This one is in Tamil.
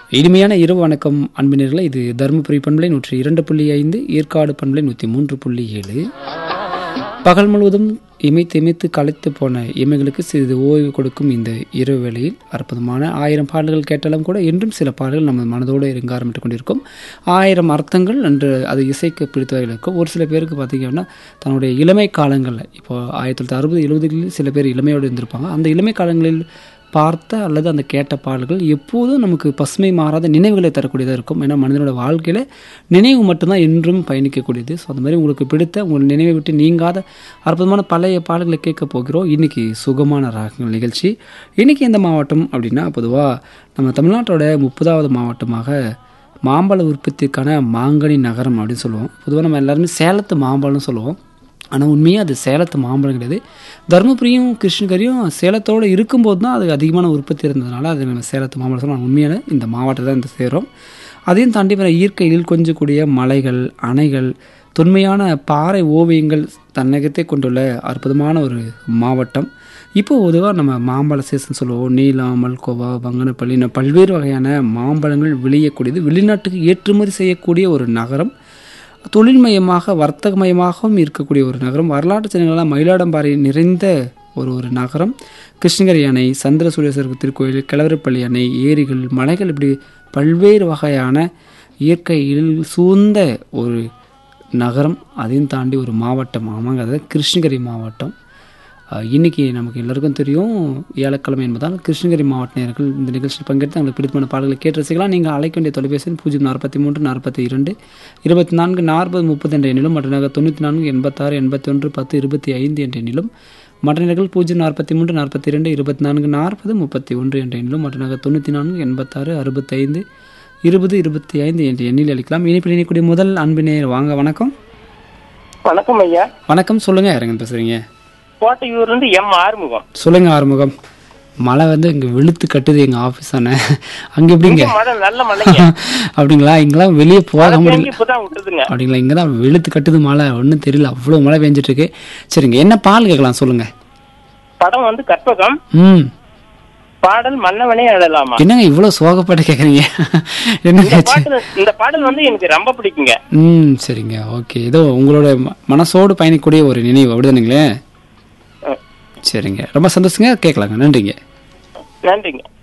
இனிமையான இரவு வணக்கம் அன்பினர்களே இது தருமபுரி பண்பலை நூற்றி இரண்டு புள்ளி ஐந்து ஏற்காடு பண்பலை நூற்றி மூன்று புள்ளி ஏழு பகல் முழுவதும் இமைத்து இமைத்து களைத்து போன இமைகளுக்கு சிறிது ஓய்வு கொடுக்கும் இந்த இரவு வேளையில் அற்புதமான ஆயிரம் பாடல்கள் கேட்டாலும் கூட இன்றும் சில பாடல்கள் நம்ம மனதோடு இறங்க ஆரம்பித்து கொண்டிருக்கும் ஆயிரம் அர்த்தங்கள் என்று அது இசைக்கு பிடித்தவர்கள் இருக்கும் ஒரு சில பேருக்கு பார்த்தீங்கன்னா தன்னுடைய இளமை காலங்களில் இப்போ ஆயிரத்தி தொள்ளாயிரத்தி அறுபது எழுபதுகளில் சில பேர் இளமையோடு இருந்திருப்பாங்க அந்த இளமை காலங்களில் பார்த்த அல்லது அந்த கேட்ட பாடல்கள் எப்போதும் நமக்கு பசுமை மாறாத நினைவுகளை தரக்கூடியதாக இருக்கும் ஏன்னா மனிதனோட வாழ்க்கையில் நினைவு மட்டும்தான் என்றும் பயணிக்கக்கூடியது ஸோ அந்த மாதிரி உங்களுக்கு பிடித்த உங்கள் நினைவை விட்டு நீங்காத அற்புதமான பழைய பாடல்களை கேட்க போகிறோம் இன்றைக்கி சுகமான ராகங்கள் நிகழ்ச்சி இன்றைக்கி எந்த மாவட்டம் அப்படின்னா பொதுவாக நம்ம தமிழ்நாட்டோட முப்பதாவது மாவட்டமாக மாம்பழ உற்பத்திக்கான மாங்கனி நகரம் அப்படின்னு சொல்லுவோம் பொதுவாக நம்ம எல்லாருமே சேலத்து மாம்பழம்னு சொல்லுவோம் ஆனால் உண்மையாக அது சேலத்து மாம்பழம் கிடையாது தருமபுரியும் கிருஷ்ணகிரியும் சேலத்தோடு இருக்கும்போது தான் அது அதிகமான உற்பத்தி இருந்ததுனால அது நம்ம சேலத்து மாம்பழம் சொல்லலாம் உண்மையான இந்த மாவட்டத்தில் தான் இந்த சேரும் அதையும் தாண்டி வர இயற்கையில் கொஞ்சக்கூடிய மலைகள் அணைகள் தொன்மையான பாறை ஓவியங்கள் தன்னகத்தை கொண்டுள்ள அற்புதமான ஒரு மாவட்டம் இப்போ பொதுவாக நம்ம மாம்பழ சீசன் சொல்லுவோம் நீலம் மல்கோவா பங்கனப்பள்ளி இன்னும் பல்வேறு வகையான மாம்பழங்கள் விளையக்கூடியது வெளிநாட்டுக்கு ஏற்றுமதி செய்யக்கூடிய ஒரு நகரம் தொழில்மயமாக வர்த்தகமயமாகவும் இருக்கக்கூடிய ஒரு நகரம் வரலாற்று சின்னங்களாக மயிலாடம்பாறை நிறைந்த ஒரு ஒரு நகரம் கிருஷ்ணகிரி அணை சந்திர சூரியேஸ்வரர் திருக்கோயில் கிழவரப்பள்ளி அணை ஏரிகள் மலைகள் இப்படி பல்வேறு வகையான இயற்கையில் சூழ்ந்த ஒரு நகரம் அதையும் தாண்டி ஒரு மாவட்டம் ஆமாங்க அது கிருஷ்ணகிரி மாவட்டம் அஹ், இன்னைக்கு நமக்கு எல்லாருக்கும் தெரியும் வியாழக்கிழமை என்பதால் கிருஷ்ணகிரி மாவட்ட நேயர்கள் இந்த நிகழ்ச்சியில் பங்கெடுத்து உங்களுக்கு பிடித்தமான பாடல்களை கேட்டு ரசிக்கலாம் நீங்கள் அழைக்க வேண்டிய தொலைபேசி எண் பூஜ்ஜியம் நாற்பத்தி மூன்று நாற்பத்தி இரண்டு இருபத்தி நான்கு நாற்பது முப்பது என்ற எண்ணிலும் மற்ற தொண்ணூற்றி நான்கு எண்பத்தாறு எண்பத்தி ஒன்று பத்து இருபத்தி ஐந்து என்ற எண்ணிலும் மற்ற நேர்கள் பூஜ்ஜியம் நாற்பத்தி மூன்று நாற்பத்தி இரண்டு இருபத்தி நான்கு நாற்பது முப்பத்தி ஒன்று என்ற எண்ணிலும் மற்ற நகர் தொண்ணூற்றி நான்கு எண்பத்தாறு அறுபத்தைந்து இருபது இருபத்தி ஐந்து என்ற எண்ணில் அளிக்கலாம் இனிப்பில் இணைக்கூடிய முதல் அன்பினேர் வாங்க வணக்கம் வணக்கம் ஐயா வணக்கம் சொல்லுங்க யாருங்க பேசுறீங்க கோட்டையூர்ல இருந்து எம் ஆறுமுகம் சொல்லுங்க ஆறுமுகம் மழை வந்து இங்கே வெளுத்து கட்டுது எங்கள் ஆஃபீஸ் தானே அங்கே எப்படிங்க இங்க மழை நல்ல மழைங்க அப்படிங்களா இங்கெல்லாம் வெளியே போக முடியல தேங்கி இப்பதான் விட்டுதுங்க அப்படிங்களா இங்கே தான் வெளுத்து கட்டுது மழை ஒன்றும் தெரியல அவ்வளோ மழை பெஞ்சிட்டு இருக்கு சரிங்க என்ன பால் கேட்கலாம் சொல்லுங்க படம் வந்து கற்பகம் ம் பாடல் மன்னவனே அழலாமா என்னங்க இவ்வளோ சோகப்பாட்டு கேட்குறீங்க இந்த என்னங்க பாட்டு இந்த பாடல் வந்து எனக்கு ரொம்ப பிடிக்குங்க ம் சரிங்க ஓகே ஏதோ உங்களோட ம- மனசோடு பயணிக்கக்கூடிய ஒரு நினைவு அப்படிதானுங்களே அஹ், சரிங்க ரொம்ப சந்தோஷங்க கேட்கலாங்க நன்றிங்க நன்றிங்க